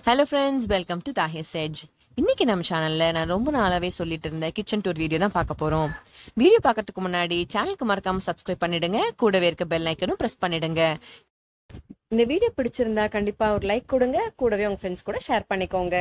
hello friends welcome to Tahir செஜ் இன்னைக்கு நம்ம சேனல்ல நான் ரொம்ப நாளாவே சொல்லிட்டு இருந்த கிச்சன் டூர் வீடியோ தான் பார்க்க போறோம் வீடியோ பார்க்கறதுக்கு முன்னாடி சேனலுக்கு மறக்காம சப்ஸ்கிரைப் பண்ணிடுங்க கூடவே இருக்க பெல் ஐக்கனும் பிரஸ் பண்ணிடுங்க இந்த வீடியோ பிடிச்சிருந்தா கண்டிப்பா ஒரு லைக் கொடுங்க கூடவே உங்க ஃப்ரெண்ட்ஸ் கூட ஷேர் பண்ணிக்கோங்க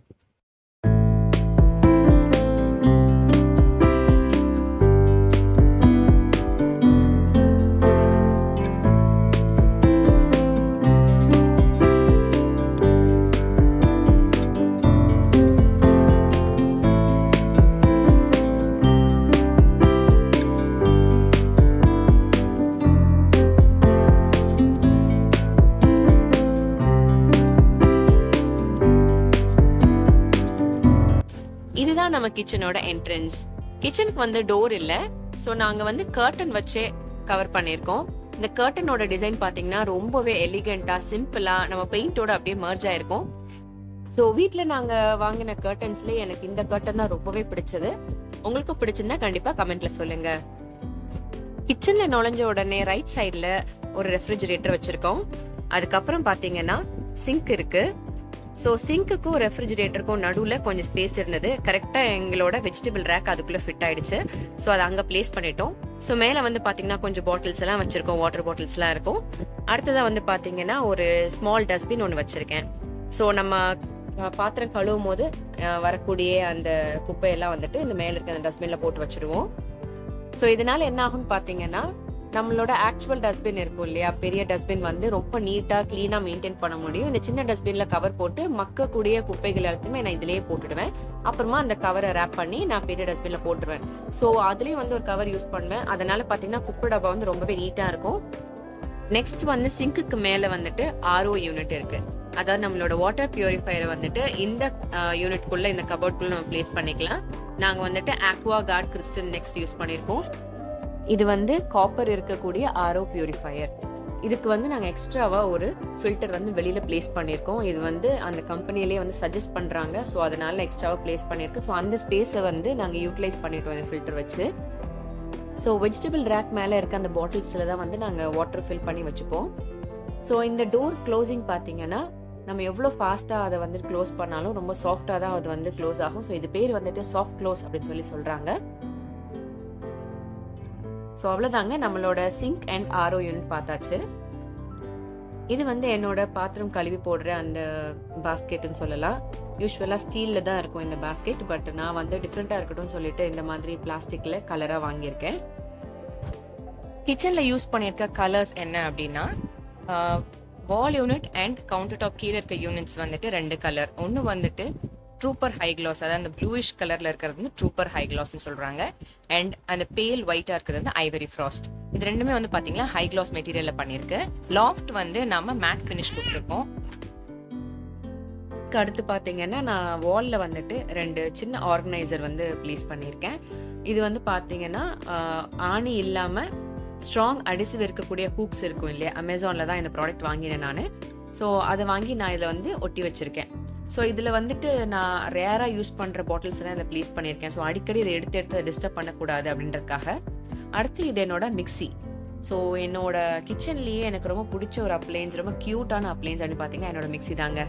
இதுதான் நம்ம கிச்சனோட என்ட்ரன்ஸ் கிச்சனுக்கு வந்து டோர் இல்ல ஸோ நாங்க வந்து கர்டன் வச்சே கவர் பண்ணியிருக்கோம் இந்த கர்டனோட டிசைன் பாத்தீங்கன்னா ரொம்பவே எலிகண்டா சிம்பிளா நம்ம பெயிண்டோட அப்படியே மர்ஜ் ஆயிருக்கும் ஸோ வீட்டில் நாங்க வாங்கின கர்டன்ஸ்ல எனக்கு இந்த கர்டன் தான் ரொம்பவே பிடிச்சது உங்களுக்கும் பிடிச்சிருந்தா கண்டிப்பா கமெண்ட்ல சொல்லுங்க கிச்சன்ல நுழைஞ்ச உடனே ரைட் சைட்ல ஒரு ரெஃப்ரிஜரேட்டர் வச்சிருக்கோம் அதுக்கப்புறம் பாத்தீங்கன்னா சிங்க் இருக்கு ஸோ சிங்க்குக்கும் ரெஃப்ரிஜரேட்டருக்கும் நடுவில் கொஞ்சம் ஸ்பேஸ் இருந்தது கரெக்டாக எங்களோட வெஜிடபிள் ரேக் அதுக்குள்ளே ஃபிட் ஆயிடுச்சு ஸோ அதை அங்கே பிளேஸ் பண்ணிட்டோம் ஸோ மேலே வந்து பார்த்தீங்கன்னா கொஞ்சம் பாட்டில்ஸ் எல்லாம் வச்சிருக்கோம் வாட்டர் பாட்டில்ஸ்லாம் இருக்கும் அடுத்ததாக வந்து பார்த்தீங்கன்னா ஒரு ஸ்மால் டஸ்ட்பின் ஒன்று வச்சிருக்கேன் ஸோ நம்ம அஹ், பாத்திரம் கழுவும் போது அஹ், வரக்கூடிய அந்த குப்பையெல்லாம் வந்துட்டு இந்த மேலே இருக்க அந்த டஸ்ட்பினில் போட்டு வச்சிடுவோம் ஸோ இதனால என்ன ஆகும்னு பார்த்தீங்கன்னா நம்மளோட ஆக்சுவல் டஸ்ட்பின் இருக்கும் இல்லையா பெரிய டஸ்ட்பின் வந்து ரொம்ப நீட்டா கிளீனா மெயின்டைன் பண்ண முடியும் இந்த சின்ன டஸ்ட்பின்ல கவர் போட்டு மக்கக்கூடிய குப்பைகள் எல்லாத்தையுமே நான் இதுலயே போட்டுடுவேன் அப்புறமா அந்த கவரை ரேப் பண்ணி நான் பெரிய டஸ்ட்பின்ல போட்டுருவேன் ஸோ அதுலயும் வந்து ஒரு கவர் யூஸ் பண்ணுவேன் அதனால பாத்தீங்கன்னா குப்பை டப்பா வந்து ரொம்பவே நீட்டா இருக்கும் நெக்ஸ்ட் வந்து சிங்க்குக்கு மேல வந்துட்டு ஆர்ஓ யூனிட் இருக்கு அதாவது நம்மளோட வாட்டர் பியூரிஃபையரை வந்துட்டு இந்த யூனிட்குள்ள இந்த கபோர்ட்குள்ள நம்ம பிளேஸ் பண்ணிக்கலாம் நாங்க வந்துட்டு aqua guard crystal next use பண்ணிருக்கோம் இது வந்து காப்பர் இருக்கக்கூடிய ஆரோ பியூரிஃபையர் இதுக்கு வந்து நாங்கள் எக்ஸ்ட்ராவாக ஒரு ஃபில்டர் வந்து வெளியில் ப்ளேஸ் பண்ணியிருக்கோம் இது வந்து அந்த கம்பெனிலே வந்து சஜஸ்ட் பண்ணுறாங்க ஸோ அதனால எக்ஸ்ட்ராவாக ப்ளேஸ் பண்ணியிருக்கு ஸோ அந்த ஸ்பேஸை வந்து நாங்கள் யூட்டிலைஸ் பண்ணிட்டோம் இந்த ஃபில்டர் வச்சு ஸோ வெஜிடபிள் ரேக் மேலே இருக்க அந்த பாட்டில்ஸில் தான் வந்து நாங்கள் வாட்டர் ஃபில் பண்ணி வச்சுப்போம் ஸோ இந்த டோர் க்ளோசிங் பார்த்தீங்கன்னா நம்ம எவ்வளோ ஃபாஸ்ட்டாக அதை வந்து க்ளோஸ் பண்ணாலும் ரொம்ப சாஃப்டாக தான் அது வந்து க்ளோஸ் ஆகும் ஸோ இது பேர் வந்துட்டு சாஃப்ட் க்ளோஸ் அப்படின்னு சொல்லி சொல்கிறாங்க ஸோ அவ்வளோதாங்க நம்மளோட சிங்க் அண்ட் ஆரோ யூனிட் பார்த்தாச்சு இது வந்து என்னோட பாத்திரம் கழுவி போடுற அந்த பாஸ்கெட்னு சொல்லலாம் யூஸ்வலாக ஸ்டீலில் தான் இருக்கும் இந்த பாஸ்கெட் பட் நான் வந்து டிஃப்ரெண்ட்டாக இருக்கட்டும்னு சொல்லிட்டு இந்த மாதிரி பிளாஸ்டிக்கில் கலராக வாங்கியிருக்கேன் கிச்சனில் யூஸ் பண்ணியிருக்க கலர்ஸ் என்ன அப்படின்னா wall unit and counter top கீழே இருக்க யூனிட்ஸ் வந்துட்டு ரெண்டு கலர் ஒன்று வந்துட்டு ட்ரூப்பர் ஹை கிளாஸ் அதாவது அந்த ப்ளூயிஷ் கலர்ல இருக்கிறது வந்து ட்ரூப்பர் ஹை கிளாஸ்னு சொல்றாங்க அண்ட் அந்த பேல் ஒயிட்டா இருக்கிறது வந்து ஐவரி ஃப்ராஸ்ட் இது ரெண்டுமே வந்து பாத்தீங்கன்னா ஹை கிளாஸ் மெட்டீரியல்ல பண்ணிருக்கு லாஃப்ட் வந்து நாம மேட் ஃபினிஷ் கொடுத்துருக்கோம் இதுக்கு அடுத்து பாத்தீங்கன்னா நான் வால்ல வந்துட்டு ரெண்டு சின்ன ஆர்கனைசர் வந்து ப்ளேஸ் பண்ணியிருக்கேன் இது வந்து பாத்தீங்கன்னா ஆஹ், ஆணி இல்லாம ஸ்ட்ராங் அடிசிவ் இருக்கக்கூடிய ஹூக்ஸ் இருக்கும் இல்லையா அமேசான்ல தான் இந்த ப்ராடக்ட் வாங்கினேன் நான் ஸோ அதை வாங்கி நான் இதில் வந்து ஒட்டி வச்சிருக்கேன் ஸோ இதில் வந்துட்டு நான் ரேராக யூஸ் பண்ணுற பாட்டில்ஸ் எல்லாம் இதில் ப்ளேஸ் பண்ணியிருக்கேன் ஸோ அடிக்கடி இதை எடுத்து எடுத்து டிஸ்டர்ப் பண்ணக்கூடாது அப்படின்றதுக்காக அடுத்து இது என்னோட மிக்ஸி ஸோ என்னோட கிச்சன்லேயே எனக்கு ரொம்ப பிடிச்ச ஒரு அப்ளைன்ஸ் ரொம்ப க்யூட்டான அப்ளைன்ஸ் அப்படின்னு பார்த்தீங்கன்னா என்னோட மிக்ஸி தாங்க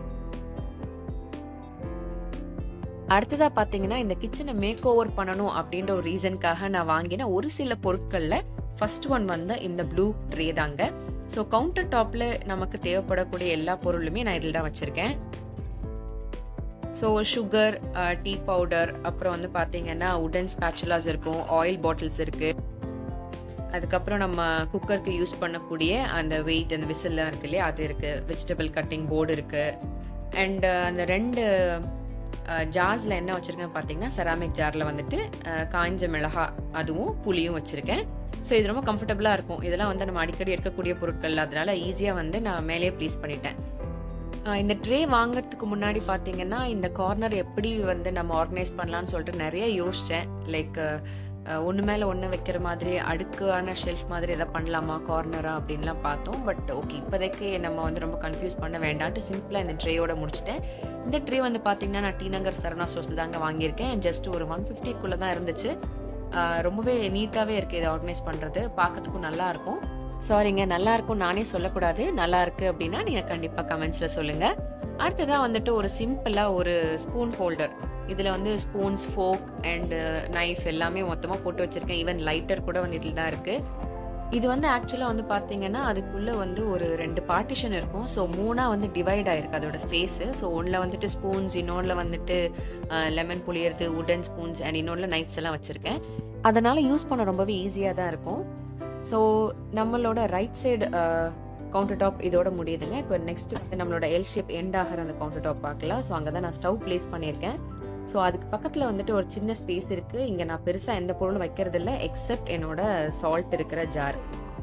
அடுத்ததா பாத்தீங்கன்னா இந்த கிச்சனை மேக் ஓவர் பண்ணணும் அப்படின்ற ஒரு ரீசனுக்காக நான் வாங்கின ஒரு சில பொருட்கள்ல ஃபர்ஸ்ட் ஒன் வந்து இந்த ப்ளூ ட்ரே தாங்க ஸோ கவுண்டர் டாப்ல நமக்கு தேவைப்படக்கூடிய எல்லா பொருளுமே நான் இதில் தான் வச்சிருக்கேன் ஸோ சுகர் டீ பவுடர் அப்புறம் வந்து பார்த்தீங்கன்னா உடன் ஸ்பேச்சுலாஸ் இருக்கும் ஆயில் பாட்டில்ஸ் இருக்கு அதுக்கப்புறம் நம்ம குக்கருக்கு யூஸ் பண்ணக்கூடிய அந்த வெயிட் அந்த விசில்லாம் இருக்கு இல்லையா அது இருக்கு வெஜிடபிள் கட்டிங் போர்டு இருக்கு அண்ட் அந்த ரெண்டு ஜார்ஸில் என்ன வச்சுருக்கேன் பார்த்தீங்கன்னா செராமிக் ஜாரில் வந்துட்டு அஹ், காய்ஞ்ச மிளகா அதுவும் புளியும் வச்சுருக்கேன் ஸோ இது ரொம்ப கம்ஃபர்டபுளாக இருக்கும் இதெல்லாம் வந்து நம்ம அடிக்கடி எடுக்கக்கூடிய பொருட்கள் அதனால ஈஸியாக வந்து நான் மேலேயே ப்ளேஸ் பண்ணிட்டேன் ஆஹ் இந்த ட்ரே வாங்குறதுக்கு முன்னாடி பார்த்தீங்கன்னா இந்த கார்னர் எப்படி வந்து நம்ம ஆர்கனைஸ் பண்ணலாம்னு சொல்லிட்டு நிறைய யோசித்தேன் லைக் ஒன்று மேலே ஒன்று வைக்கிற மாதிரி அடுக்கான ஷெல்ஃப் மாதிரி எதாவது பண்ணலாமா கார்னரா அப்படின்லாம் பார்த்தோம் பட் ஓகே இப்போதைக்கு நம்ம வந்து ரொம்ப கன்ஃபியூஸ் பண்ண வேண்டாம்ட்டு சிம்பிளாக இந்த ட்ரேயோட முடிச்சிட்டேன் இந்த ட்ரே வந்து பார்த்தீங்கன்னா நான் டி நகர் சரணா ஸ்டோர்ஸில் தாங்க வாங்கியிருக்கேன் ஜஸ்ட் ஒரு ஒன் ஃபிஃப்டிக்குள்ளே தான் இருந்துச்சு ஆஹ் ரொம்பவே நீட்டாகவே இருக்குது இதை ஆர்கனைஸ் பண்ணுறது பார்க்கறதுக்கும் நல்லா இருக்கும் சாரிங்க நல்லா இருக்கும் நானே சொல்லக்கூடாது நல்லா இருக்கு அப்படின்னா நீங்கள் கண்டிப்பாக கமெண்ட்ஸில் சொல்லுங்கள் அடுத்ததா வந்துட்டு ஒரு சிம்பிளா ஒரு ஸ்பூன் ஹோல்டர் இதுல வந்து ஸ்பூன்ஸ் ஃபோக் அண்ட் நைஃப் எல்லாமே மொத்தமா போட்டு வச்சிருக்கேன் ஈவன் லைட்டர் கூட வந்து இதில் தான் இருக்கு இது வந்து ஆக்சுவலாக வந்து பார்த்தீங்கன்னா அதுக்குள்ளே வந்து ஒரு ரெண்டு பார்ட்டிஷன் இருக்கும் ஸோ மூணாக வந்து டிவைட் ஆயிருக்கு அதோட ஸ்பேஸு ஸோ ஒன்றில் வந்துட்டு ஸ்பூன்ஸ் இன்னொன்றில் வந்துட்டு லெமன் புளியறது உடன் ஸ்பூன்ஸ் அண்ட் இன்னொன்றில் நைஃப்ஸ் எல்லாம் வச்சுருக்கேன் அதனால் யூஸ் பண்ண ரொம்பவே ஈஸியாக தான் இருக்கும் ஸோ நம்மளோட ரைட் சைடு கவுண்டர் டாப் இதோட முடியுதுங்க இப்போ நெக்ஸ்ட் வந்து நம்மளோட எல் ஷேப் எண்ட் ஆகிற அந்த கவுண்டர் டாப் பார்க்கலாம் ஸோ அங்கே தான் நான் ஸ்டவ் ப்ளேஸ் பண்ணியிருக்கேன் ஸோ அதுக்கு பக்கத்தில் வந்துட்டு ஒரு சின்ன ஸ்பேஸ் இருக்குது இங்கே நான் பெருசாக எந்த பொருளும் வைக்கிறது இல்லை எக்ஸப்ட் என்னோட சால்ட் இருக்கிற ஜார்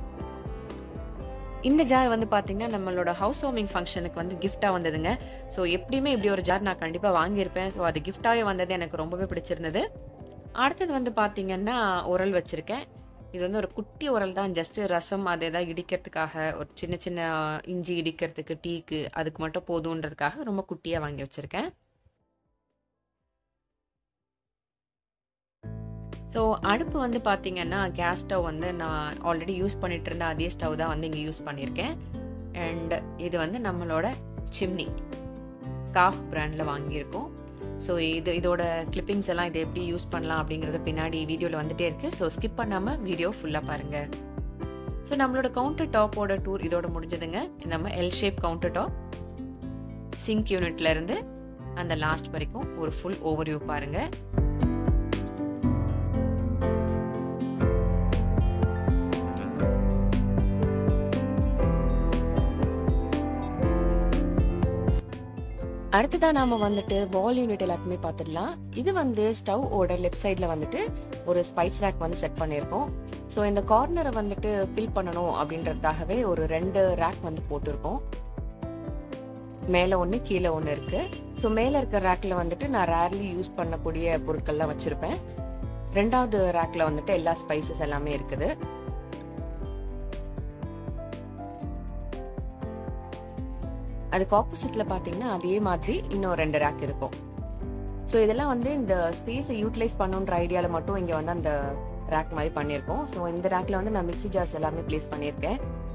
இந்த ஜார் வந்து பார்த்தீங்கன்னா நம்மளோட ஹவுஸ் வார்மிங் ஃபங்க்ஷனுக்கு வந்து கிஃப்டாக வந்ததுங்க ஸோ எப்படியுமே இப்படி ஒரு ஜார் நான் கண்டிப்பாக வாங்கியிருப்பேன் ஸோ அது கிஃப்டாகவே வந்தது எனக்கு ரொம்பவே பிடிச்சிருந்தது அடுத்தது வந்து பார்த்தீங்கன்னா உரல் வச்சுருக்கேன் இது வந்து ஒரு குட்டி உரல் தான் ஜஸ்ட் ரசம் அது எதாவது இடிக்கிறதுக்காக ஒரு சின்ன சின்ன இஞ்சி இடிக்கிறதுக்கு டீக்கு அதுக்கு மட்டும் போதுன்றதுக்காக ரொம்ப குட்டியாக வாங்கி வச்சுருக்கேன் ஸோ அடுப்பு வந்து பார்த்தீங்கன்னா கேஸ் ஸ்டவ் வந்து நான் ஆல்ரெடி யூஸ் பண்ணிட்டு இருந்த அதே ஸ்டவ் தான் வந்து இங்கே யூஸ் பண்ணியிருக்கேன் அண்ட் இது வந்து நம்மளோட சிம்னி காஃப் பிராண்டில் வாங்கியிருக்கோம் ஸோ இது இதோட கிளிப்பிங்ஸ் எல்லாம் இதை எப்படி யூஸ் பண்ணலாம் அப்படிங்கிறது பின்னாடி வீடியோவில் வந்துட்டே இருக்குது ஸோ ஸ்கிப் பண்ணாமல் வீடியோ ஃபுல்லாக பாருங்கள் ஸோ நம்மளோட கவுண்டர் டாப்போட டூர் இதோட முடிஞ்சதுங்க நம்ம L shape counter top sink யூனிட்லேருந்து அந்த லாஸ்ட் வரைக்கும் ஒரு ஃபுல் ஓவர்வியூ பாருங்கள் அடுத்ததான் நாம வந்துட்டு வால் யூனிட் எல்லாத்தையுமே பார்த்துடலாம் இது வந்து ஸ்டவ் ஓட லெஃப்ட் சைடில் வந்துட்டு ஒரு ஸ்பைஸ் ரேக் வந்து செட் பண்ணியிருக்கோம் ஸோ இந்த கார்னரை வந்துட்டு ஃபில் பண்ணணும் அப்படின்றதுக்காகவே ஒரு ரெண்டு ரேக் வந்து போட்டிருக்கோம் மேலே ஒன்று கீழே ஒன்று இருக்கு ஸோ மேலே இருக்கிற ரேக்கில் வந்துட்டு நான் ரேர்லி யூஸ் பண்ணக்கூடிய பொருட்கள்லாம் வச்சுருப்பேன் ரெண்டாவது ரேக்கில் வந்துட்டு எல்லா ஸ்பைசஸ் எல்லாமே இருக்குது அதுக்கு ஆப்போசிட்ல பார்த்தீங்கன்னா அதே மாதிரி இன்னும் ரெண்டு ரேக் இருக்கும் ஸோ இதெல்லாம் வந்து இந்த ஸ்பேஸை யூட்டிலைஸ் பண்ணுன்ற ஐடியாவில் மட்டும் இங்கே வந்து அந்த ரேக் மாதிரி பண்ணியிருக்கோம் ஸோ இந்த ரேக்கில் வந்து நான் மிக்சி ஜார்ஸ் எல்லாமே ப்ளேஸ் பண்ணியிருக்கேன்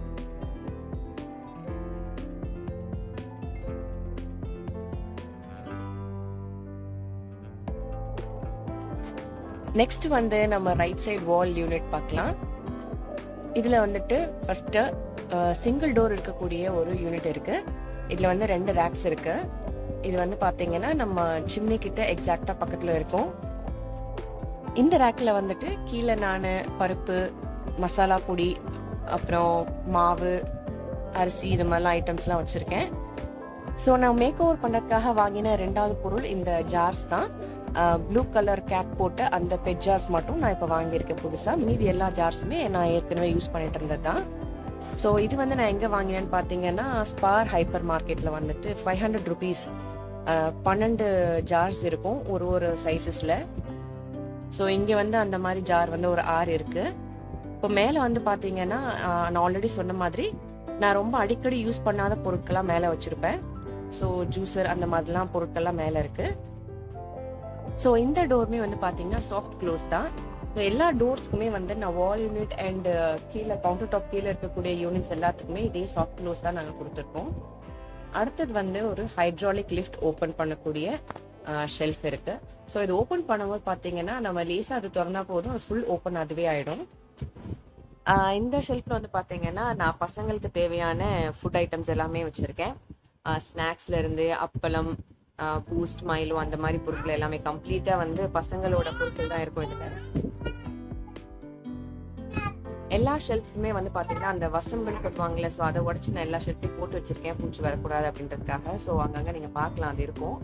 நெக்ஸ்ட் வந்து நம்ம ரைட் சைடு வால் யூனிட் பார்க்கலாம் இதில் வந்துட்டு ஃபஸ்ட்டு சிங்கிள் டோர் இருக்கக்கூடிய ஒரு யூனிட் இருக்கு இதில் வந்து ரெண்டு ரேக்ஸ் இருக்கு இது வந்து பார்த்தீங்கன்னா நம்ம சிம்னி கிட்ட எக்ஸாக்டாக பக்கத்தில் இருக்கும் இந்த ரேக்கில் வந்துட்டு கீழே நான் பருப்பு மசாலா பொடி அப்புறம் மாவு அரிசி இது மாதிரிலாம் ஐட்டம்ஸ்லாம் வச்சுருக்கேன் ஸோ நான் மேக் ஓவர் பண்ணுறதுக்காக வாங்கின ரெண்டாவது பொருள் இந்த ஜார்ஸ் தான் ப்ளூ கலர் கேப் போட்ட அந்த பெட் ஜார்ஸ் மட்டும் நான் இப்போ வாங்கியிருக்கேன் புதுசாக மீதி எல்லா ஜார்ஸுமே நான் ஏற்கனவே யூஸ் பண்ணிட்டு இருந்தது தான் ஸோ இது வந்து நான் எங்கே வாங்கினேன்னு பார்த்தீங்கன்னா ஸ்பார் ஹைப்பர் மார்க்கெட்டில் வந்துட்டு ஃபைவ் ஹண்ட்ரட் ருபீஸ் பன்னெண்டு ஜார்ஸ் இருக்கும் ஒரு ஒரு சைஸஸில் ஸோ இங்கே வந்து அந்த மாதிரி ஜார் வந்து ஒரு ஆறு இருக்குது இப்போ மேலே வந்து பார்த்தீங்கன்னா நான் ஆல்ரெடி சொன்ன மாதிரி நான் ரொம்ப அடிக்கடி யூஸ் பண்ணாத பொருட்கள்லாம் மேலே வச்சுருப்பேன் ஸோ ஜூஸர் அந்த மாதிரிலாம் பொருட்கள்லாம் மேலே இருக்குது ஸோ இந்த டோருமே வந்து பார்த்தீங்கன்னா சாஃப்ட் க்ளோஸ் தான் ஸோ எல்லா டோர்ஸ்க்குமே வந்து நான் வால் யூனிட் அண்ட் கீழே கவுண்டர் டாப் கீழே இருக்கக்கூடிய யூனிட்ஸ் எல்லாத்துக்குமே இதே சாஃப்ட் க்ளோஸ் தான் நாங்கள் கொடுத்துருக்கோம் அடுத்தது வந்து ஒரு ஹைட்ராலிக் லிஃப்ட் ஓப்பன் பண்ணக்கூடிய ஷெல்ஃப் இருக்கு ஸோ இது ஓப்பன் பண்ணும்போது பார்த்தீங்கன்னா நம்ம லேசாக அது திறந்தா போதும் அது ஃபுல் ஓப்பன் அதுவே ஆகிடும் இந்த ஷெல்ஃபில் வந்து பார்த்தீங்கன்னா நான் பசங்களுக்கு தேவையான ஃபுட் ஐட்டம்ஸ் எல்லாமே வச்சுருக்கேன் ஸ்நாக்ஸ்ல இருந்து அப்பளம் பூஸ்ட் மைலோ அந்த மாதிரி பொருட்கள் எல்லாமே கம்ப்ளீட்டா வந்து பசங்களோட பொருட்கள் தான் இருக்கும் இதுல எல்லா ஷெல்ஃப்ஸுமே வந்து பாத்தீங்கன்னா அந்த வசம்பல் சொல்லுவாங்கல்ல ஸோ அதை உடச்சு நான் எல்லா ஷெல்ஃப்லையும் போட்டு வச்சிருக்கேன் பூச்சி வரக்கூடாது அப்படின்றதுக்காக ஸோ அங்கங்க நீங்க பார்க்கலாம் அது இருக்கும்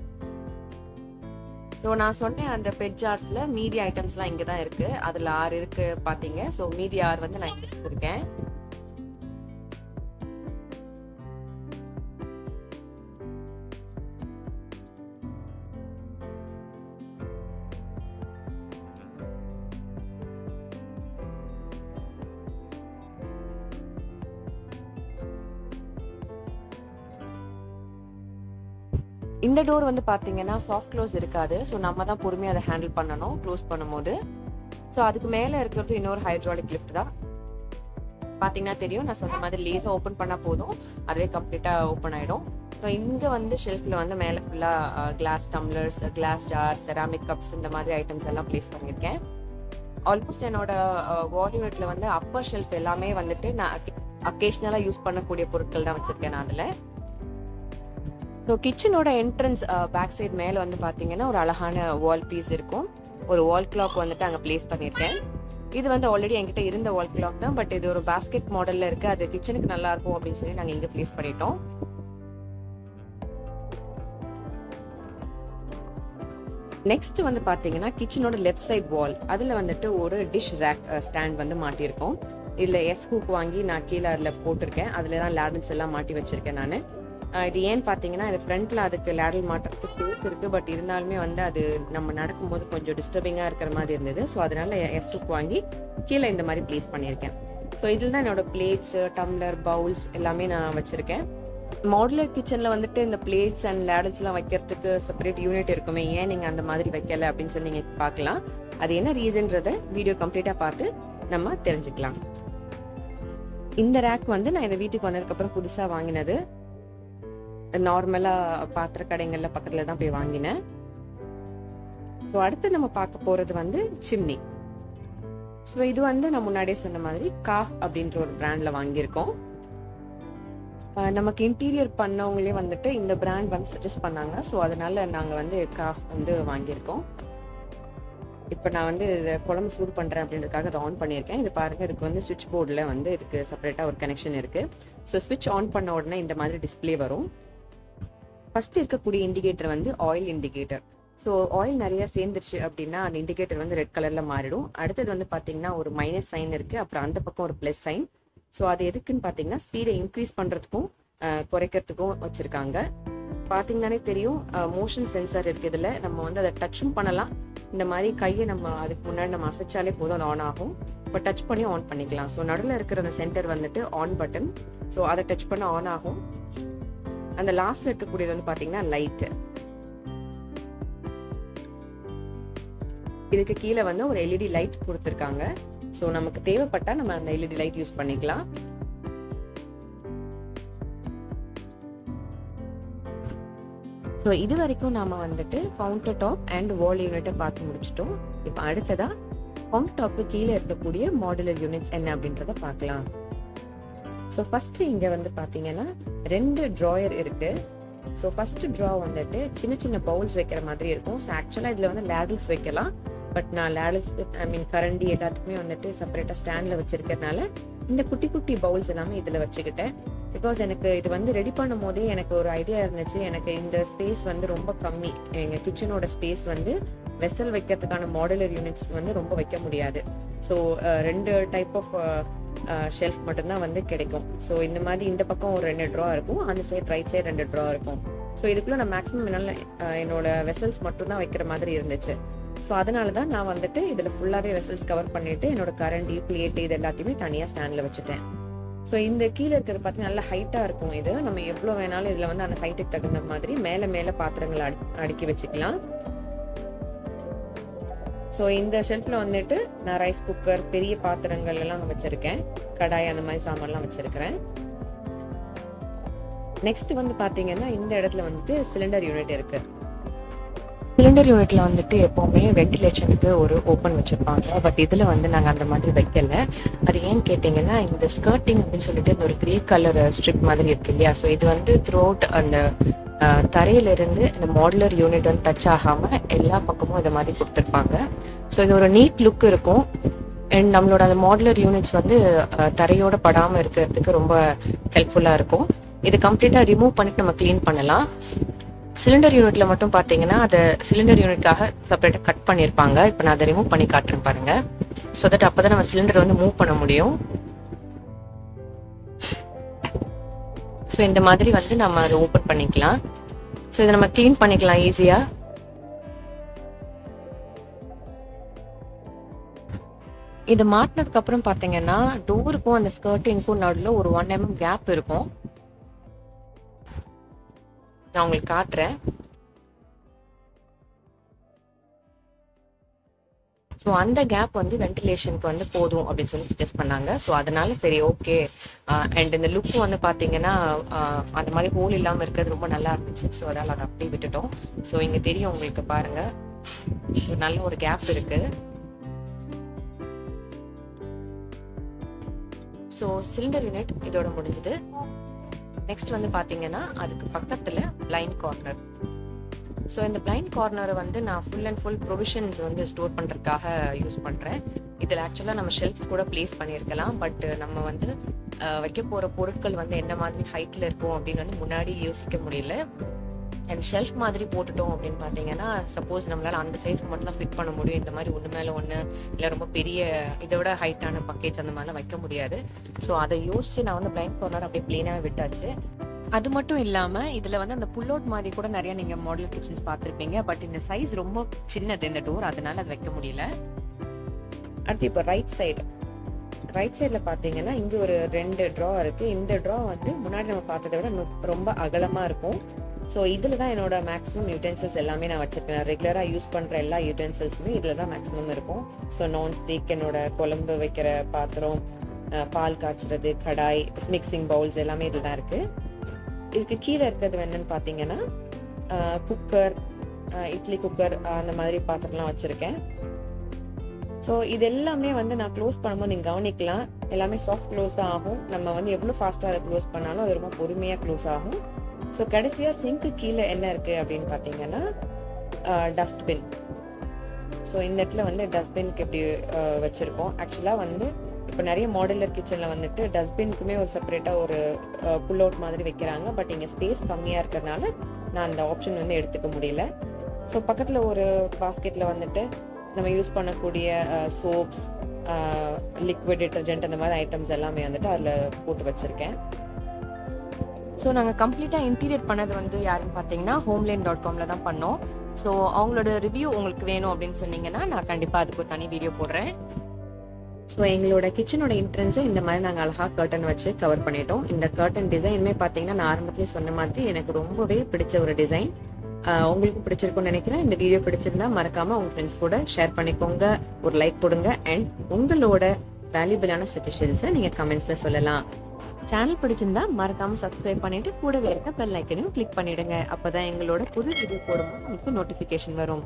ஸோ நான் சொன்னேன் அந்த பெட் ஜார்ஸ்ல மீதி ஐட்டம்ஸ்லாம் இங்கே தான் இருக்கு அதில் ஆறு இருக்கு பார்த்தீங்க ஸோ மீதி ஆறு வந்து நான் இங்கே எடுத்திருக்கேன் இந்த டோர் வந்து பார்த்தீங்கன்னா சாஃப்ட் க்ளோஸ் இருக்காது ஸோ நம்ம தான் பொறுமையாக அதை ஹேண்டில் பண்ணணும் க்ளோஸ் பண்ணும்போது ஸோ அதுக்கு மேலே இருக்கிறது இன்னொரு ஹைட்ராலிக் லிஃப்ட் தான் பார்த்தீங்கன்னா தெரியும் நான் சொன்ன மாதிரி லேசாக ஓப்பன் பண்ணால் போதும் அதுவே கம்ப்ளீட்டாக ஓப்பன் ஆகிடும் ஸோ இங்கே வந்து ஷெல்ஃபில் வந்து மேலே ஃபுல்லாக glass tumblers glass jars ceramic cups இந்த மாதிரி ஐட்டம்ஸ் எல்லாம் ப்ளேஸ் பண்ணியிருக்கேன் ஆல்மோஸ்ட் என்னோட வால் யூனிட்ல வந்து அப்பர் ஷெல்ஃப் எல்லாமே வந்துட்டு நான் அக்கேஷ்னலாக யூஸ் பண்ணக்கூடிய பொருட்கள் தான் வச்சுருக்கேன் நான் அதில் ஸோ கிச்சனோட என்ட்ரன்ஸ் பேக் சைடு மேலே வந்து பார்த்தீங்கன்னா ஒரு அழகான வால் பீஸ் இருக்கும் ஒரு வால் கிளாக் வந்துட்டு அங்கே ப்ளேஸ் பண்ணியிருக்கேன் இது வந்து ஆல்ரெடி என்கிட்ட இருந்த வால் கிளாக் தான் பட் இது ஒரு பாஸ்கெட் மாடலில் இருக்குது அது கிச்சனுக்கு நல்லா இருக்கும் அப்படின்னு சொல்லி நாங்கள் இங்கே ப்ளேஸ் பண்ணிட்டோம் நெக்ஸ்ட் வந்து பார்த்தீங்கன்னா கிச்சனோட லெஃப்ட் சைட் வால் அதில் வந்துட்டு ஒரு டிஷ் ரேக் ஸ்டாண்ட் வந்து மாட்டியிருக்கோம் இதில் எஸ் ஹூக் வாங்கி நான் கீழே அதில் போட்டிருக்கேன் அதில் தான் லேடல்ஸ் எல்லாம் மாட்டி வச்சிருக்கேன் நான் இது ஏன்னு பார்த்தீங்கன்னா இது ஃப்ரண்ட்டில் அதுக்கு லேடல் மாட்டுறதுக்கு ஸ்பேஸ் இருக்குது பட் இருந்தாலுமே வந்து அது நம்ம நடக்கும்போது கொஞ்சம் டிஸ்டர்பிங்காக இருக்கிற மாதிரி இருந்தது ஸோ அதனால எஸ் ஹூக் வாங்கி கீழே இந்த மாதிரி ப்ளேஸ் பண்ணியிருக்கேன் ஸோ இதில் தான் என்னோட பிளேட்ஸு டம்ளர் பவுல்ஸ் எல்லாமே நான் வச்சுருக்கேன் மாடுலர் கிச்சனில் வந்துட்டு இந்த பிளேட்ஸ் அண்ட் லேடல்ஸ்லாம் வைக்கிறதுக்கு செப்பரேட் யூனிட் இருக்குமே ஏன் நீங்கள் அந்த மாதிரி வைக்கல அப்படின்னு சொல்லி நீங்கள் பார்க்கலாம் அது என்ன ரீசன்றதை வீடியோ கம்ப்ளீட்டாக பார்த்து நம்ம தெரிஞ்சுக்கலாம் இந்த ரேக் வந்து நான் இந்த வீட்டுக்கு வந்ததுக்கப்புறம் புதுசாக வாங்கினது நார்மலாக பாத்திர கடைகளில் பக்கத்தில் தான் போய் வாங்கினேன் ஸோ அடுத்து நம்ம பார்க்க போகிறது வந்து சிம்னி ஸோ இது வந்து நான் முன்னாடியே சொன்ன மாதிரி காஃப் அப்படின்ற ஒரு பிராண்டில் வாங்கியிருக்கோம் நமக்கு இன்டீரியர் பண்ணவங்களே வந்துட்டு இந்த பிராண்ட் வந்து சஜஸ்ட் பண்ணாங்க ஸோ அதனால நாங்கள் வந்து காஃப் வந்து வாங்கியிருக்கோம் இப்போ நான் வந்து இதை குழம்பு சூடு பண்ணுறேன் அப்படின்றதுக்காக அதை ஆன் பண்ணியிருக்கேன் இது பாருங்கள் இதுக்கு வந்து சுவிட்ச் போர்டில் வந்து இதுக்கு செப்பரேட்டாக ஒரு கனெக்ஷன் இருக்குது ஸோ ஸ்விட்ச் ஆன் பண்ண உடனே இந்த மாதிரி டிஸ்பிளே வரும் ஃபஸ்ட் இருக்கக்கூடிய இண்டிகேட்டர் வந்து ஆயில் இண்டிகேட்டர் ஸோ ஆயில் நிறைய சேர்ந்துருச்சு அப்படின்னா அந்த இண்டிகேட்டர் வந்து ரெட் கலரில் மாறிடும் அடுத்தது வந்து பார்த்தீங்கன்னா ஒரு மைனஸ் சைன் இருக்குது அப்புறம் அந்த பக்கம் ஒரு ப்ளஸ் சைன் ஸோ அது எதுக்குன்னு பார்த்தீங்கன்னா ஸ்பீடை இன்க்ரீஸ் பண்ணுறதுக்கும் குறைக்கிறதுக்கும் வச்சுருக்காங்க பார்த்தீங்கன்னாலே தெரியும் மோஷன் சென்சார் இருக்குது இதில் நம்ம வந்து அதை டச்சும் பண்ணலாம் இந்த மாதிரி கையை நம்ம அதுக்கு முன்னாடி நம்ம அசைச்சாலே போதும் அது ஆன் ஆகும் இப்போ டச் பண்ணி ஆன் பண்ணிக்கலாம் ஸோ நடுவில் இருக்கிற அந்த சென்டர் வந்துட்டு ஆன் பட்டன் ஸோ அதை டச் பண்ண ஆன் ஆகும் அந்த லாஸ்ட்ல இருக்கக்கூடியது வந்து பார்த்தீங்கன்னா லைட்டு இதுக்கு கீழே வந்து ஒரு எல்இடி லைட் கொடுத்துருக்காங்க ஸோ நமக்கு தேவைப்பட்டா நம்ம அந்த எல்இடி லைட் யூஸ் பண்ணிக்கலாம் ஸோ இது வரைக்கும் நாம வந்துட்டு கவுண்டர் டாப் அண்ட் வால் யூனிட்டை பார்த்து முடிச்சிட்டோம் இப்போ அடுத்ததா கவுண்டர் டாப்பு கீழே இருக்கக்கூடிய மாடுலர் யூனிட்ஸ் என்ன அப்படின்றத பார்க்கலாம் ஸோ ஃபர்ஸ்ட் இங்கே வந்து பார்த்தீங்கன்னா ரெண்டு ட்ராயர் இருக்கு ஸோ ஃபர்ஸ்ட் ட்ரா வந்துட்டு சின்ன சின்ன பவுல்ஸ் வைக்கிற மாதிரி இருக்கும் ஸோ ஆக்சுவலாக இதில் வந்து லேடல்ஸ் வைக்கலாம் பட் நான் லேடல்ஸ் ஐ மீன் கரண்டி எல்லாத்துக்குமே வந்துட்டு செப்பரேட்டாக ஸ்டாண்டில் வச்சிருக்கிறதுனால இந்த குட்டி குட்டி பவுல்ஸ் எல்லாமே இதில் வச்சுக்கிட்டேன் பிகாஸ் எனக்கு இது வந்து ரெடி பண்ணும் போதே எனக்கு ஒரு ஐடியா இருந்துச்சு எனக்கு இந்த ஸ்பேஸ் வந்து ரொம்ப கம்மி எங்கள் கிச்சனோட ஸ்பேஸ் வந்து வெசல் வைக்கிறதுக்கான மாடுலர் யூனிட்ஸ் வந்து ரொம்ப வைக்க முடியாது ஸோ ரெண்டு டைப் ஆஃப் ஷெல்ஃப் மட்டும்தான் வந்து கிடைக்கும் ஸோ இந்த மாதிரி இந்த பக்கம் ஒரு ரெண்டு ட்ரா இருக்கும் அந்த சைட் ரைட் சைடு ரெண்டு ட்ரா இருக்கும் ஸோ இதுக்குள்ள நான் மேக்ஸிமம் என்னால் என்னோட வெசல்ஸ் மட்டும்தான் வைக்கிற மாதிரி இருந்துச்சு ஸோ அதனால தான் நான் வந்துட்டு இதில் ஃபுல்லாகவே வெசல்ஸ் கவர் பண்ணிட்டு என்னோட கரண்டி பிளேட் இது எல்லாத்தையுமே தனியாக ஸ்டாண்டில் வச்சுட்டேன் ஸோ இந்த கீழே இருக்கிறது பார்த்தீங்கன்னா நல்ல ஹைட்டாக இருக்கும் இது நம்ம எவ்வளோ வேணாலும் இதில் வந்து அந்த ஹைட்டுக்கு தகுந்த மாதிரி மேலே மேலே பாத்திரங்களை அடி அடுக்கி வச்சுக்கலாம் ஸோ இந்த ஷெல்ஃபில் வந்துட்டு நான் ரைஸ் குக்கர் பெரிய பாத்திரங்கள் எல்லாம் வச்சுருக்கேன் கடாய் அந்த மாதிரி சாமான்லாம் வச்சுருக்கிறேன் நெக்ஸ்ட் வந்து பார்த்தீங்கன்னா இந்த இடத்துல வந்துட்டு சிலிண்டர் யூனிட் இருக்கு சிலிண்டர் யூனிட்ல வந்துட்டு எப்பவுமே வென்டிலேஷனுக்கு ஒரு ஓப்பன் வச்சிருப்பாங்க பட் இதுல வந்து நாங்க அந்த மாதிரி வைக்கல அது ஏன்னு கேட்டீங்கன்னா இந்த ஸ்கர்ட்டிங் அப்படின்னு சொல்லிட்டு இந்த ஒரு கிரே கலர் ஸ்ட்ரிப் மாதிரி இருக்கு இல்லையா ஸோ இது வந்து த்ரூ அவுட் அந்த தரையில இருந்து இந்த மாடுலர் யூனிட் வந்து டச் ஆகாம எல்லா பக்கமும் இந்த மாதிரி கொடுத்துருப்பாங்க ஸோ இது ஒரு நீட் லுக் இருக்கும் அண்ட் நம்மளோட அந்த மாடுலர் யூனிட்ஸ் வந்து தரையோட படாம இருக்கிறதுக்கு ரொம்ப ஹெல்ப்ஃபுல்லா இருக்கும் இது கம்ப்ளீட்டா ரிமூவ் பண்ணிட்டு நம்ம க்ளீன் பண்ணலாம் சிலிண்டர் யூனிட்ல மட்டும் பாத்தீங்கன்னா அதை சிலிண்டர் யூனிட்காக செப்பரேட்டா கட் பண்ணியிருப்பாங்க இப்போ நான் அதை ரிமூவ் பண்ணி காட்டுறேன் பாருங்க ஸோ தட் அப்பதான் நம்ம சிலிண்டர் வந்து மூவ் பண்ண முடியும் ஸோ இந்த மாதிரி வந்து நம்ம அதை ஓப்பன் பண்ணிக்கலாம் ஸோ இதை நம்ம க்ளீன் பண்ணிக்கலாம் ஈஸியா இது மாட்டினதுக்கு அப்புறம் பாத்தீங்கன்னா டோருக்கும் அந்த ஸ்கர்ட்டிங்க்கும் நடுவில் ஒரு ஒன் எம்எம் கேப் இருக்கும் நான் உங்களுக்கு காட்டுறேன் ஸோ அந்த கேப் வந்து வென்டிலேஷனுக்கு வந்து போதும் அப்படின்னு சொல்லி சஜஸ்ட் பண்ணாங்க ஸோ அதனால சரி ஓகே அண்ட் இந்த லுக் வந்து பார்த்தீங்கன்னா ஆஹ், அந்த மாதிரி ஹோல் இல்லாமல் இருக்கிறது ரொம்ப நல்லா இருந்துச்சு ஸோ அதனால் அதை அப்படியே விட்டுட்டோம் ஸோ இங்கே தெரியும் உங்களுக்கு பாருங்க ஒரு நல்ல ஒரு கேப் இருக்கு ஸோ சிலிண்டர் யூனிட் இதோட முடிஞ்சது நெக்ஸ்ட் வந்து பார்த்தீங்கன்னா அதுக்கு பக்கத்தில் பிளைண்ட் கார்னர் ஸோ இந்த பிளைண்ட் கார்னரை வந்து நான் ஃபுல் அண்ட் ஃபுல் ப்ரொவிஷன்ஸ் வந்து ஸ்டோர் பண்ணுறதுக்காக யூஸ் பண்ணுறேன் இதில் ஆக்சுவலாக நம்ம ஷெல்ஃப்ஸ் கூட ப்ளேஸ் பண்ணியிருக்கலாம் பட் நம்ம வந்து அஹ், வைக்க போகிற பொருட்கள் வந்து என்ன மாதிரி ஹைட்டில் இருக்கும் அப்படின்னு வந்து முன்னாடி யோசிக்க முடியல அண்ட் ஷெல்ஃப் மாதிரி போட்டுட்டோம் அப்படின்னு பார்த்தீங்கன்னா சப்போஸ் நம்மளால அந்த சைஸ்க்கு மட்டும் தான் ஃபிட் பண்ண முடியும் இந்த மாதிரி ஒன்று மேலே ஒன்று இல்லை ரொம்ப பெரிய இதை விட ஹைட்டான பக்கெட்ஸ் அந்த மாதிரிலாம் வைக்க முடியாது ஸோ அதை யோசிச்சு நான் வந்து பிளைண்ட் கார்னர் அப்படியே பிளெயினாகவே விட்டாச்சு அது மட்டும் இல்லாமல் இதில் வந்து அந்த புல் அவுட் மாதிரி கூட நிறைய நீங்கள் மாடல் கிச்சன்ஸ் பார்த்துருப்பீங்க பட் இந்த சைஸ் ரொம்ப சின்னது இந்த டோர் அதனால அது வைக்க முடியல அடுத்து இப்போ ரைட் சைடு ரைட் சைடில் பார்த்தீங்கன்னா இங்கே ஒரு ரெண்டு ட்ரா இருக்குது இந்த ட்ரா வந்து முன்னாடி நம்ம பார்த்ததை விட இன்னும் ரொம்ப அகலமாக இருக்கும் ஸோ இதில் தான் என்னோட மேக்ஸிமம் யூட்டென்சில்ஸ் எல்லாமே நான் வச்சுருக்கேன் ரெகுலராக யூஸ் பண்ணுற எல்லா யூட்டென்சில்ஸுமே இதில் தான் மேக்ஸிமம் இருக்கும் ஸோ நான் ஸ்டிக் என்னோட குழம்பு வைக்கிற பாத்திரம் அஹ், பால் காய்ச்சுறது கடாய் மிக்சிங் பவுல்ஸ் எல்லாமே இதில் தான் இருக்குது இதுக்கு கீழே இருக்கிறது என்னன்னு பார்த்தீங்கன்னா குக்கர் இட்லி குக்கர் அந்த மாதிரி பாத்திரம்லாம் வச்சுருக்கேன் ஸோ இது எல்லாமே வந்து நான் க்ளோஸ் பண்ணும்போது நீங்கள் கவனிக்கலாம் எல்லாமே சாஃப்ட் க்ளோஸ் தான் ஆகும் நம்ம வந்து எவ்வளோ ஃபாஸ்ட்டாக அதை க்ளோஸ் பண்ணாலும் அது ரொம்ப பொறுமையாக க்ளோஸ் ஆகும் ஸோ கடைசியாக சிங்க்கு கீழே என்ன இருக்குது அப்படின்னு பார்த்தீங்கன்னா டஸ்ட்பின் ஸோ இந்த இடத்துல வந்து டஸ்ட்பின்க்கு இப்படி அஹ், வச்சிருக்கோம் ஆக்சுவலாக வந்து இப்போ நிறைய மாடுலர் கிச்சனில் வந்துட்டு டஸ்ட்பின்க்குமே ஒரு செப்பரேட்டாக ஒரு புல் அவுட் மாதிரி வைக்கிறாங்க பட் இங்கே ஸ்பேஸ் கம்மியாக இருக்கிறதுனால நான் அந்த ஆப்ஷன் வந்து எடுத்துக்க முடியல ஸோ பக்கத்தில் ஒரு பாஸ்கெட்டில் வந்துட்டு நம்ம யூஸ் பண்ணக்கூடிய சோப்ஸ் லிக்விட் டிட்டர்ஜென்ட் அந்த மாதிரி ஐட்டம்ஸ் எல்லாமே வந்துட்டு அதில் போட்டு வச்சுருக்கேன் ஸோ நாங்கள் கம்ப்ளீட்டாக இன்டீரியர் பண்ணது வந்து யாருன்னு பார்த்தீங்கன்னா ஹோம்லேன் டாட் காமில் தான் பண்ணோம் ஸோ அவங்களோட ரிவ்யூ உங்களுக்கு வேணும் அப்படின்னு சொன்னீங்கன்னா நான் கண்டிப்பாக அதுக்கு ஒரு தனி வீடியோ போடுறேன் ஸோ எங்களோட கிச்சனோட என்ட்ரன்ஸை இந்த மாதிரி நாங்கள் அழகாக கர்டன் வச்சு கவர் பண்ணிட்டோம் இந்த கர்டன் டிசைனுமே பார்த்தீங்கன்னா நான் ஆரம்பத்திலே சொன்ன மாதிரி எனக்கு ரொம்பவே பிடிச்ச ஒரு டிசைன் உங்களுக்கு பிடிச்சிருக்கும்னு நினைக்கிறேன் இந்த வீடியோ பிடிச்சிருந்தா மறக்காம உங்க ஃப்ரெண்ட்ஸ் கூட ஷேர் பண்ணிக்கோங்க ஒரு லைக் கொடுங்க அண்ட் உங்களோட வேல்யூபிளான சஜஷன்ஸை நீங்க கமெண்ட்ஸ்ல சொல்லலாம் சேனல் பிடிச்சிருந்தா மறக்காம சப்ஸ்கிரைப் பண்ணிட்டு கூடவே இருக்க பெல் ஐக்கனையும் கிளிக் பண்ணிடுங்க அப்பதான் எங்களோட புது வீடியோ போடும்போது உங்களுக்கு நோட்டிஃபிகேஷன் வரும்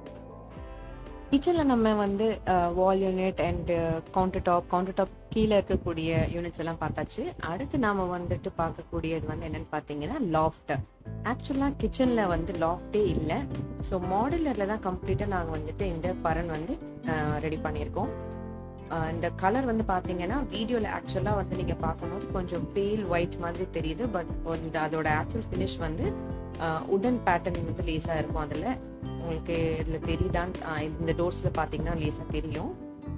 கிச்சனில் நம்ம வந்து wall unit and counter top counter top கீழே இருக்கக்கூடிய யூனிட்ஸ் எல்லாம் பார்த்தாச்சு அடுத்து நாம வந்துட்டு பார்க்கக்கூடியது வந்து என்னன்னு பார்த்தீங்கன்னா லாஃப்ட் ஆக்சுவலாக கிச்சனில் வந்து லாஃப்டே இல்லை ஸோ மாடுலரில் தான் கம்ப்ளீட்டாக நாங்கள் வந்துட்டு இந்த பரன் வந்து ரெடி பண்ணியிருக்கோம் அஹ் இந்த கலர் வந்து பார்த்தீங்கன்னா வீடியோவில் ஆக்சுவலாக வந்து நீங்கள் பார்க்கும்போது கொஞ்சம் பேல் ஒயிட் மாதிரி தெரியுது பட் இந்த அதோட ஆக்சுவல் ஃபினிஷ் வந்து உடன் பேட்டர்ன் வந்து லேஸாக இருக்கும் அதில் உங்களுக்கு இதில் தெரியுதான் அஹ் இந்த டோர்ஸில் பார்த்தீங்கன்னா லேஸாக தெரியும்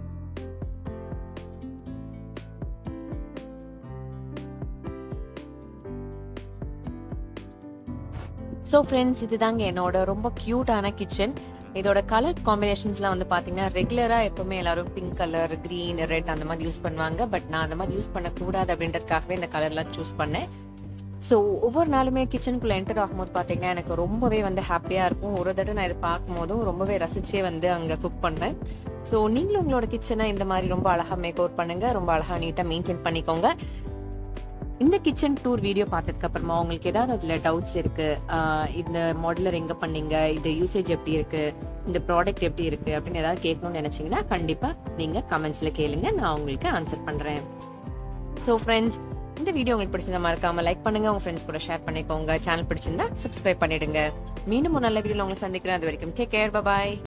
ஸோ ஃப்ரெண்ட்ஸ் இதுதாங்க என்னோட ரொம்ப க்யூட்டான கிச்சன் இதோட கலர் காம்பினேஷன்ஸ்லாம் வந்து பார்த்தீங்கன்னா ரெகுலராக எப்பவுமே எல்லாரும் பிங்க் கலர் க்ரீன் ரெட் அந்த மாதிரி யூஸ் பண்ணுவாங்க பட் நான் அந்த மாதிரி யூஸ் பண்ணக்கூடாது அப்படின்றதுக்காகவே இந்த கலர்லாம் சூஸ் பண்ணேன் ஸோ ஒவ்வொரு நாளுமே கிச்சனுக்குள்ளே என்டர் ஆகும்போது பார்த்தீங்கன்னா எனக்கு ரொம்பவே வந்து ஹாப்பியாக இருக்கும் ஒரு தடவை நான் இதை பார்க்கும்போதும் ரொம்பவே ரசிச்சே வந்து அங்கே குக் பண்ணுவேன் ஸோ நீங்களும் உங்களோட கிச்சனை இந்த மாதிரி ரொம்ப அழகாக மேக் அவுட் பண்ணுங்க ரொம்ப அழகாக நீட்டாக மெயின்டைன் பண்ணிக்கோங்க இந்த கிச்சன் டூர் வீடியோ பார்த்ததுக்கு அப்புறமா உங்களுக்கு ஏதாவது அதுல டவுட்ஸ் இருக்கு ஆஹ் இந்த மாடலர் எங்க பண்ணீங்க இது யூசேஜ் எப்படி இருக்கு இந்த ப்ராடக்ட் எப்படி இருக்கு அப்படின்னு ஏதாவது கேட்கணும்னு நினைச்சீங்கன்னா கண்டிப்பா நீங்க கமெண்ட்ஸ்ல கேளுங்க நான் உங்களுக்கு ஆன்சர் பண்றேன் ஸோ ஃப்ரெண்ட்ஸ் இந்த வீடியோ உங்களுக்கு பிடிச்சிருந்தா மறக்காம லைக் பண்ணுங்க உங்க ஃப்ரெண்ட்ஸ் கூட ஷேர் பண்ணிக்கோங்க சேனல் பிடிச்சிருந்தா சப்ஸ்கிரைப் பண்ணிடுங்க மீண்டும் ஒரு நல்ல வீடியோல உங்களை சந்திக்கிறேன் அது வரைக்கும் டேக் கேர் பாய்